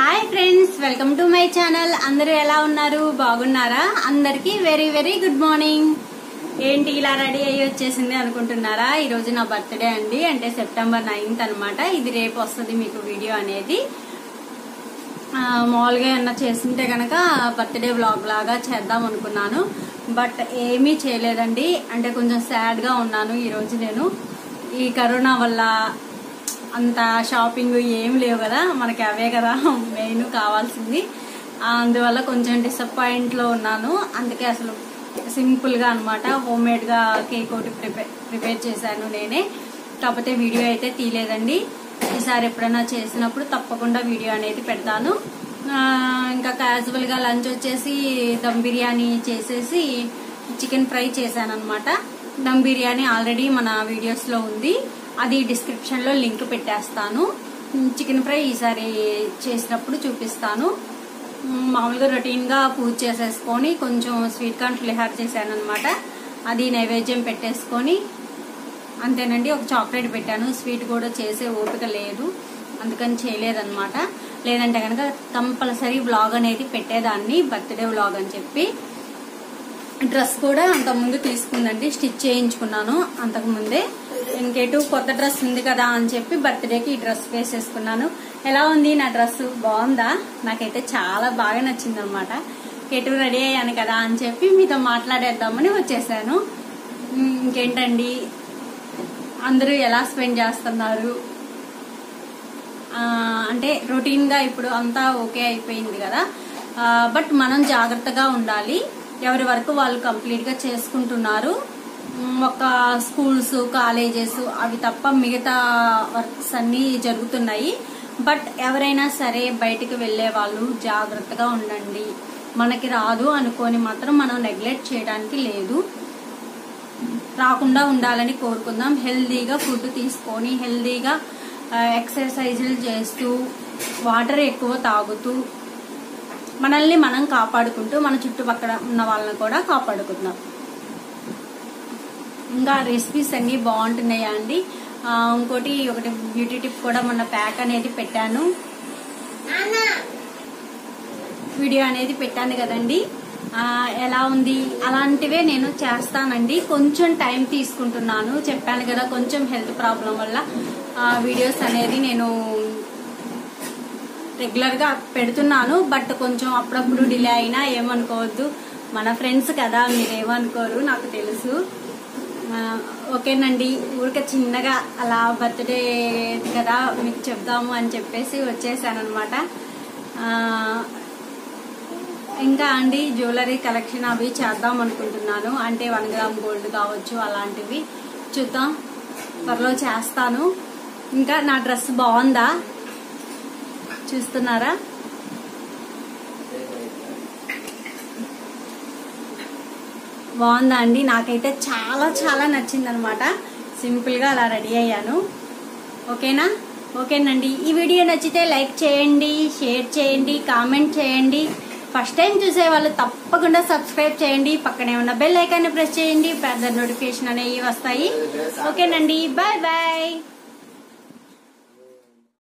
hi friends welcome to my channel అందరూ ఎలా ఉన్నారు బాగున్నారా అందరికీ వెరీ వెరీ గుడ్ మార్నింగ్ ఏంటి ఇలా రెడీ అయ్యి వచ్చేసింది అనుకుంటున్నారా ఈ రోజు నా బర్త్డే అండి అంటే సెప్టెంబర్ నైన్త్ అనమాట ఇది రేపు వస్తుంది మీకు వీడియో అనేది ఆ, మామూలుగా ఏమన్నా చేస్తుంటే కనుక బర్త్డే వ్లాగ్ లాగా చేద్దాం అనుకున్నాను బట్ ఏమీ చేయలేదండి అంటే కొంచెం sad గా ఉన్నాను ఈరోజు నేను ఈ కరోనా వల్ల అంత షాపింగ్ ఏం లేవు కదా మనకి అవే కదా మెయిన్ కావాల్సింది ఆ, అందువల్ల కొంచెం డిసప్పాయింట్లో ఉన్నాను అందుకే అసలు సింపుల్గా అనమాట హోమ్ మేడ్గా కేక్ ఒకటి ప్రిపేర్ ప్రిపేర్ చేశాను నేనే కాకపోతే వీడియో అయితే తీయలేదండి ఈసారి ఎప్పుడైనా చేసినప్పుడు తప్పకుండా వీడియో అనేది పెడతాను ఆ, ఇంకా క్యాజువల్ గా లంచ్ వచ్చేసి దమ్ బిర్యానీ చేసేసి చికెన్ ఫ్రై చేశాను అనమాట దమ్ బిర్యానీ ఆల్రెడీ మన వీడియోస్ లో ఉంది అది డిస్క్రిప్షన్ లో లింక్ పెట్టేస్తాను చికెన్ ఫ్రై ఈసారి చేసినప్పుడు చూపిస్తాను మ్, మామూలుగా రొటీన్ గా పూజ చేసేసుకొని కొంచెం స్వీట్ కార్న్ పులిహార చేశాను అనమాట అది నైవేద్యం పెట్టేసుకొని అంతేనండి ఒక చాక్లెట్ పెట్టాను స్వీట్ కూడా చేసే ఓపిక లేదు అందుకని చేయలేదన్నమాట లేదంటే కనుక కంపల్సరీ వ్లాగ్ అనేది పెట్టేదాన్ని బర్త్డే వ్లాగ్ అని చెప్పి డ్రెస్ కూడా అంతకుముందు తీసుకుందండి స్టిచ్ చేయించుకున్నాను అంతకు ముందే ఇంకేటు కొత్త డ్రెస్ ఉంది కదా అని చెప్పి బర్త్డేకి ఈ డ్రెస్ వేసేసుకున్నాను ఎలా ఉంది నా డ్రెస్ బాగుందా నాకైతే చాలా బాగా నచ్చింది అనమాట ఎటు రెడీ అయ్యాను కదా అని చెప్పి మీతో మాట్లాడేద్దామని వచ్చేసాను ఉమ్, ఇంకేంటండి అందరూ ఎలా స్పెండ్ చేస్తున్నారు ఆ, అంటే రొటీన్ గా ఇప్పుడు అంతా ఓకే అయిపోయింది కదా ఆ, బట్ మనం జాగ్రత్తగా ఉండాలి ఎవరి వరకు వాళ్ళు కంప్లీట్ గా చేసుకుంటున్నారు ఉమ్, ఒక స్కూల్స్ కాలేజెస్ అవి తప్ప మిగతా వర్క్స్ అన్ని జరుగుతున్నాయి బట్ ఎవరైనా సరే బయటికి వెళ్లే వాళ్ళు జాగ్రత్తగా ఉండండి మనకి రాదు అనుకొని మాత్రం మనం నెగ్లెక్ట్ చేయడానికి లేదు రాకుండా ఉండాలని కోరుకుందాం హెల్దీగా ఫుడ్ తీసుకొని హెల్దీగా ఆ, ఎక్సర్సైజులు చేస్తూ వాటర్ ఎక్కువ తాగుతూ మనల్ని మనం కాపాడుకుంటూ మన చుట్టుపక్కల ఉన్న వాళ్ళని కూడా కాపాడుకుందాం ఇంకా రెసిపీస్ అన్ని బాగుంటున్నాయా అండి ఆ, ఇంకోటి ఒకటి బ్యూటీ టిప్ కూడా మొన్న ప్యాక్ అనేది పెట్టాను వీడియో అనేది పెట్టాను కదండి ఆ, ఎలా ఉంది అలాంటివే నేను చేస్తానండి కొంచెం టైం తీసుకుంటున్నాను చెప్పాను కదా కొంచెం హెల్త్ ప్రాబ్లం వల్ల ఆ, వీడియోస్ అనేది నేను రెగ్యులర్ గా పెడుతున్నాను బట్ కొంచెం అప్పుడప్పుడు డిలే అయినా ఏమనుకోవద్దు మన ఫ్రెండ్స్ కదా మీరేమనుకోరు నాకు తెలుసు ఆ, ఓకేనండి ఊరికే చిన్నగా అలా బర్త్డే కదా మీకు చెప్దాము అని చెప్పేసి వచ్చేసాను అనమాట ఇంకా అండి జ్యువెలరీ కలెక్షన్ అవి చేద్దాం అనుకుంటున్నాను అంటే వన్ గ్రామ్ గోల్డ్ కావచ్చు అలాంటివి చూద్దాం త్వరలో చేస్తాను ఇంకా నా డ్రెస్ బాగుందా చూస్తున్నారా బాగుందా అండి నాకైతే చాలా చాలా నచ్చింది అనమాట సింపుల్ గా అలా రెడీ అయ్యాను ఓకేనా ఓకేనండి ఈ వీడియో నచ్చితే లైక్ చేయండి షేర్ చేయండి కామెంట్ చేయండి ఫస్ట్ టైం చూసే వాళ్ళు తప్పకుండా సబ్స్క్రైబ్ చేయండి పక్కనే ఉన్న బెల్ ఐకాన్ని ప్రెస్ చేయండి పెద్ద నోటిఫికేషన్ అనేవి వస్తాయి ఓకేనండి బాయ్ బాయ్